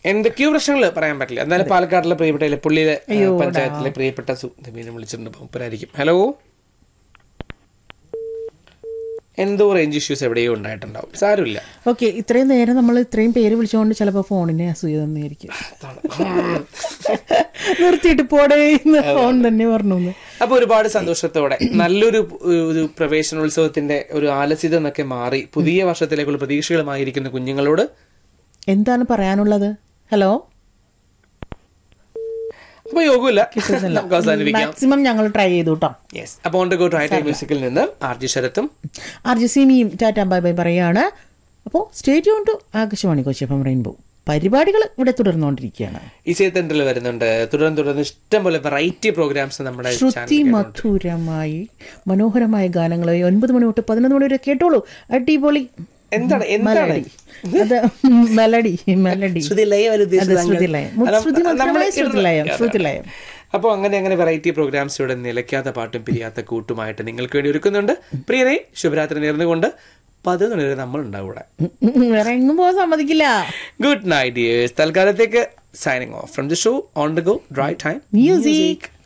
എന്തൊക്കെയോ പ്രശ്നങ്ങൾ പറയാൻ പറ്റില്ല എന്നാലും പാലക്കാട്ടിലെ പ്രിയപ്പെട്ട പുള്ളിയിലെ ആ, പഞ്ചായത്തിലെ പ്രിയപ്പെട്ട സുധീനെ വിളിച്ചിട്ടുണ്ട് മൂപ്പരായിരിക്കും ഹലോ എന്തോ റേഞ്ച് ഇഷ്യൂസ് എവിടെയോ ഉണ്ടായിട്ടുണ്ടാവും സാരമില്ല ഓക്കെ ഇത്രയും നേരം നമ്മൾ ഇത്രയും പേര് വിളിച്ചുകൊണ്ട് ചിലപ്പോൾ ഫോണിനെ അസൂയ തന്നെയായിരിക്കും നിർത്തിയിട്ട് പോടേ എന്ന് ഫോൺ തന്നെ പറഞ്ഞു എന്ന്. അപ്പൊ ഒരുപാട് സന്തോഷത്തോടെ നല്ലൊരു ഏഹ്, ഒരു പ്രവേശനോത്സവത്തിന്റെ ഒരു ആലസ്യത എന്നൊക്കെ മാറി പുതിയ വർഷത്തിലേക്കുള്ള പ്രതീക്ഷകളുമായിരിക്കുന്ന കുഞ്ഞുങ്ങളോട് എന്താണ് പറയാനുള്ളത് ഹലോ അപ്പൊ യോഗമില്ല നമുക്ക് അവസാനിപ്പിക്കാം മാക്സിമം ഞങ്ങൾ ട്രൈ ചെയ്തു കേട്ടോ യെസ് അപ്പൊ ഓൺ ഗോ ട്രൈ ടൈം മ്യൂസിക്കിൽ നിന്ന് ആർ ജി ശരത്തും അർജസിനിയും ടാറ്റ ബൈ ബൈ പറയാണ് അപ്പോൾ സ്റ്റേറ്റ് ഓൺ ടു ആകാശവാണി കൊച്ചിയപ്പം റെയിൻബോ പരിപാടികൾ ഇവിടെ തുടർന്നുകൊണ്ടിരിക്കുകയാണ് ഇസയത്തണ്ടിൽ വരുന്നുണ്ട് തുടർന്ന് തുടർന്ന് ഇഷ്ടംപോലെ വെറൈറ്റി പ്രോഗ്രാംസ് നമ്മുടെ ശ്രുതി മധുരമായി മനോഹരമായ ഗാനങ്ങളെ ഒൻപത് മണി തൊട്ട് പതിനൊന്ന് മണി വരെ കേട്ടോളൂ അടിപൊളി എന്താണ് എന്താണ് മെലഡി അത് മെലഡി മെലഡി ശ്രുതി ലയം അല്ല ഉദ്ദേശിച്ചത് അതെ, ശ്രുതി ലയം. അല്ല, ശ്രുതി നമ്മള് മാത്രമേ ശ്രുതി ലയം, അതെ. ശ്രുതി ലയം. അപ്പോൾ അങ്ങനെ അങ്ങനെ വെറൈറ്റി പ്രോഗ്രാംസ് ഇവിടെ നിലയ്ക്കാത്ത പാട്ടും പിരിയാത്ത കൂട്ടുമായിട്ട് നിങ്ങൾക്ക് വേണ്ടി ഒരുക്കുന്നുണ്ട് പ്രിയരെ ശുഭരാത്രി നേർന്നുകൊണ്ട് പതിനൊന്ന് വരെ നമ്മൾ ഉണ്ടാവും ഇവിടെ വേറെ എങ്ങും പോകാൻ സമ്മതിക്കില്ല ഗുഡ് നൈറ്റ് ഡിയേഴ്സ് തൽക്കാലത്തേക്ക് signing off from the show on the go drive time music